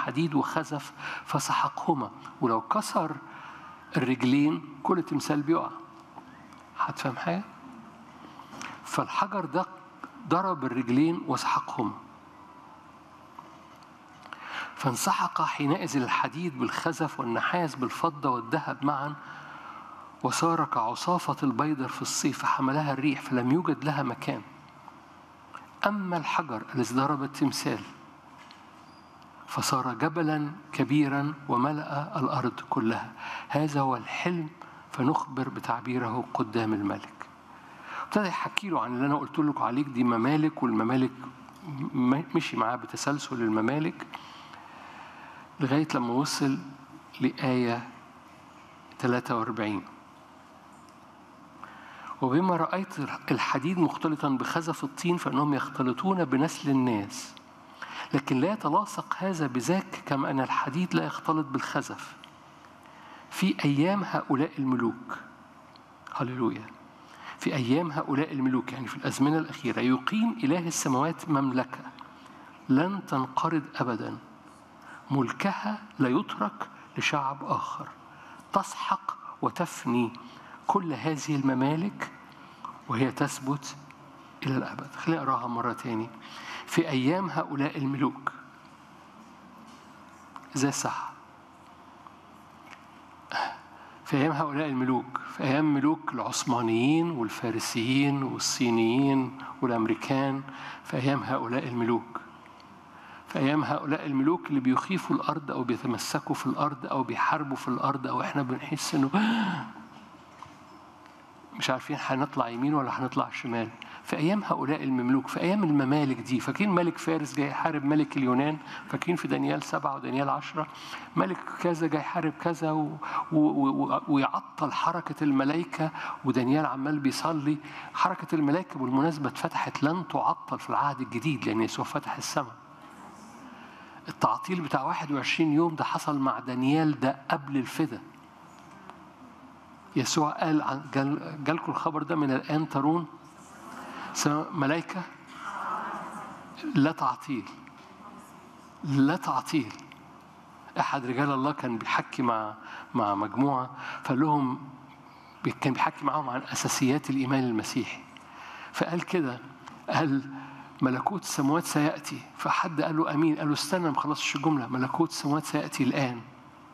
حديد وخزف فسحقهما ولو كسر الرجلين كل تمثال بيقع هتفهم حاجة؟ فالحجر ده ضرب الرجلين وسحقهما فانسحق حينئذ الحديد بالخزف والنحاس بالفضة والذهب معا وصار كعصافة البيضر في الصيف فحملها الريح فلم يوجد لها مكان أما الحجر الذي ضرب التمثال فصار جبلا كبيرا وملأ الأرض كلها هذا هو الحلم فنخبر بتعبيره قدام الملك ابتدى يحكي له عن اللي أنا قلت لكم عليك دي ممالك والممالك مشي معاه بتسلسل الممالك لغاية لما وصل لآية 43 وبما رأيت الحديد مختلطا بخزف الطين فإنهم يختلطون بنسل الناس لكن لا يتلاصق هذا بذاك كما أن الحديد لا يختلط بالخزف في أيام هؤلاء الملوك هللويا في أيام هؤلاء الملوك يعني في الأزمنة الأخيرة يقيم إله السماوات مملكة لن تنقرض أبدا ملكها لا يترك لشعب آخر تسحق وتفني كل هذه الممالك وهي تثبت إلى الأبد خليني أقراها مرة تاني في أيام هؤلاء الملوك زي صح في أيام هؤلاء الملوك في أيام ملوك العثمانيين والفارسيين والصينيين والأمريكان في أيام هؤلاء الملوك في أيام هؤلاء الملوك اللي بيخيفوا الأرض أو بيتمسكوا في الأرض أو بيحاربوا في الأرض أو إحنا بنحس إنه مش عارفين هنطلع يمين ولا هنطلع شمال في ايام هؤلاء المملوك في ايام الممالك دي فاكرين ملك فارس جاي يحارب ملك اليونان فاكرين في دانيال سبعة ودانيال عشرة ملك كذا جاي يحارب كذا و... و... و... ويعطل حركة الملائكة ودانيال عمال بيصلي حركة الملائكة بالمناسبة اتفتحت لن تعطل في العهد الجديد لأن يسوع فتح السماء التعطيل بتاع 21 يوم ده حصل مع دانيال ده قبل الفدا يسوع قال عن جالكم الخبر ده من الآن ترون ملائكة لا تعطيل لا تعطيل أحد رجال الله كان بيحكي مع مع مجموعة فقال لهم كان بيحكي معاهم عن أساسيات الإيمان المسيحي فقال كده قال ملكوت السماوات سيأتي فحد قال له أمين قال له استنى ما خلصش الجملة ملكوت السماوات سيأتي الآن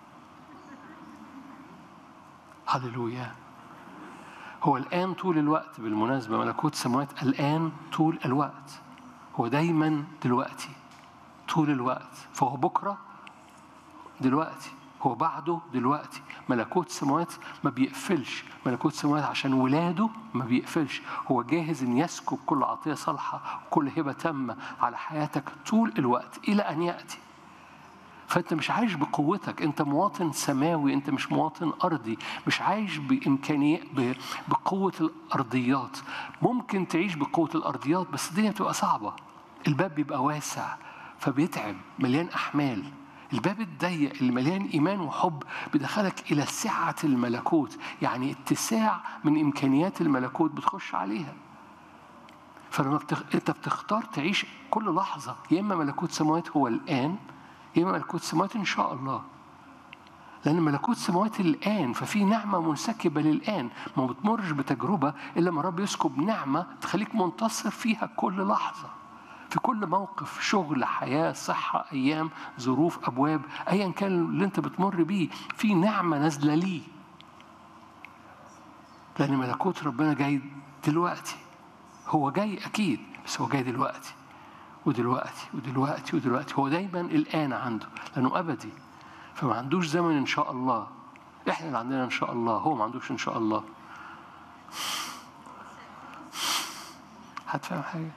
هللويا هو الآن طول الوقت بالمناسبة ملكوت السماوات الآن طول الوقت هو دايما دلوقتي طول الوقت فهو بكرة دلوقتي هو بعده دلوقتي ملكوت السماوات ما بيقفلش ملكوت السماوات عشان ولاده ما بيقفلش هو جاهز ان يسكب كل عطيه صالحه وكل هبه تامه على حياتك طول الوقت الى ان ياتي فانت مش عايش بقوتك انت مواطن سماوي انت مش مواطن ارضي مش عايش بامكانيه بقوه الارضيات ممكن تعيش بقوه الارضيات بس الدنيا بتبقى صعبه الباب بيبقى واسع فبيتعب مليان احمال الباب الضيق اللي مليان ايمان وحب بيدخلك الى سعه الملكوت يعني اتساع من امكانيات الملكوت بتخش عليها فلما بتخ... انت بتختار تعيش كل لحظه يا اما ملكوت سماوات هو الان يا اما ملكوت سماوات ان شاء الله لأن ملكوت سماوات الآن ففي نعمة منسكبة للآن ما بتمرش بتجربة إلا ما رب يسكب نعمة تخليك منتصر فيها كل لحظة في كل موقف شغل حياة صحة أيام ظروف أبواب أيا كان اللي أنت بتمر بيه في نعمة نازلة ليه لأن ملكوت ربنا جاي دلوقتي هو جاي أكيد بس هو جاي دلوقتي ودلوقتي ودلوقتي ودلوقتي هو دايما الآن عنده لأنه أبدي فما عندوش زمن إن شاء الله إحنا اللي عندنا إن شاء الله هو ما عندوش إن شاء الله هتفهم حاجة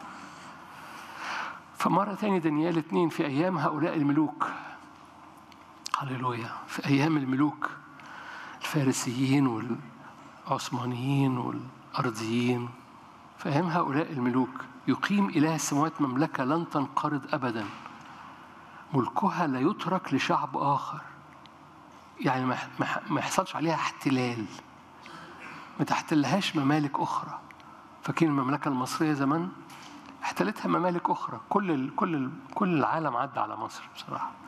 فمرة تاني دانيال اتنين في أيام هؤلاء الملوك هللويا في أيام الملوك الفارسيين والعثمانيين والأرضيين في أيام هؤلاء الملوك يقيم إله السماوات مملكة لن تنقرض أبدا ملكها لا يترك لشعب آخر يعني ما يحصلش عليها احتلال ما تحتلهاش ممالك أخرى فاكرين المملكة المصرية زمان احتلتها ممالك أخرى كل ال كل ال كل العالم عدى على مصر بصراحة